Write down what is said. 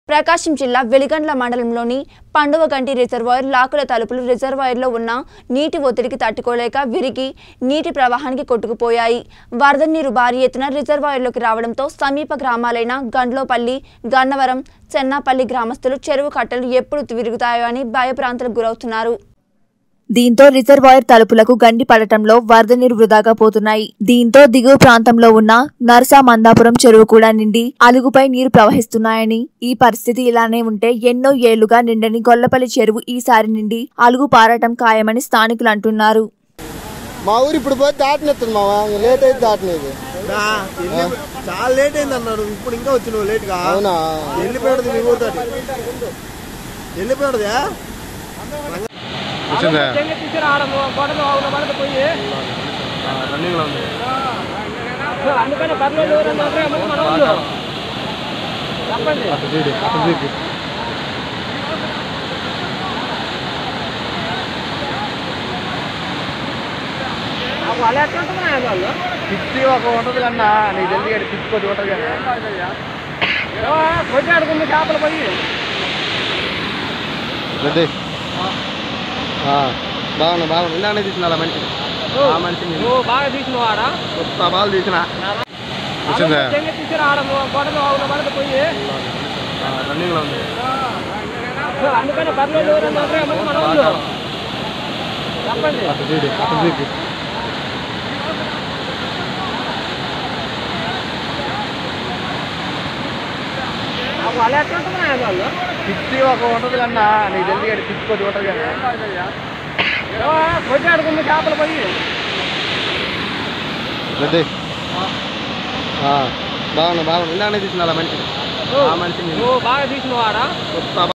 ప్రకాశం జిల్లా వెలిగండ్ల మండలంలోని పండువగంటి రిజర్వాయర్ లాకుల తలుపులు రిజర్వాయర్లో ఉన్న నీటి ఒత్తిడికి తట్టుకోలేక విరిగి నీటి ప్రవాహానికి కొట్టుకుపోయాయి వరద నీరు భారీ ఎత్తున రిజర్వాయర్లోకి రావడంతో సమీప గ్రామాలైన గండ్లోపల్లి గన్నవరం చెన్నాపల్లి గ్రామస్తులు చెరువు కట్టలు ఎప్పుడు విరుగుతాయో అని భయభ్రాంతులకు గురవుతున్నారు దీంతో రిజర్వాయర్ తలుపులకు గండి పడటంలో వరద నీరు వృధాగా పోతున్నాయి దీంతో దిగువ ప్రాంతంలో ఉన్న నర్సా మందాపురం చెరువు కూడా నిండి అలుగుపై నీరు ప్రవహిస్తున్నాయని ఈ పరిస్థితి ఇలానే ఉంటే ఎన్నో ఏళ్లుగా నిండని గొల్లపల్లి చెరువు ఈసారి నిండి అలుగు పారటం ఖాయమని స్థానికులు అంటున్నారు మా ఊరు ఇప్పుడు పోయి దాటనెత్తుంది మావా ఇంక లేట్ అయితే దాటనేది దా, వెళ్ళి- చాలా లేట్ అయింది అన్నారు ఇప్పుడు ఇంకా వచ్చి నువ్వు లేట్ గా అవునా వెళ్ళిపోయాడు మీ ఊరు దాటి వెళ్ళిపోయాడు వచ్చిందా రన్నింగ్ లో ఉంది అటు చూడు అటు చూపి పిచ్చి ఒక ఉంటది అన్న నీకు తెలిసి కానీ పిచ్చి కొద్ది ఉంటది కానీ రెడ్డి బాగున్నా బాగున్నా ఇందాకనే తీసిన అలా మనిషి ఆ మనిషిని బాగా తీసినవాడా కొత్త బాల్ తీసిన వచ్చిందా తీసి రావడం గొడవలు అవున పడక పోయి రన్నింగ్ లో ఉంది అందుకని పర్లేదు మన వాళ్ళు చెప్పండి అటు చూడు అటు చూపి వాళ్ళు ఎట్లా ఉంటున్నారు వాళ్ళు పిచ్చి ఒక ఉంటది అన్న నీకు తెలిసి కానీ పిచ్చి కొద్ది ఉంటది కానీ కొట్టాడుకున్న చేపలు పోయి రెడ్డి బాగున్నా బాగున్నా ఇందాకనే తీసిన అలా మనిషి ఆ మనిషిని నువ్వు బాగా తీసినవాడా కొత్త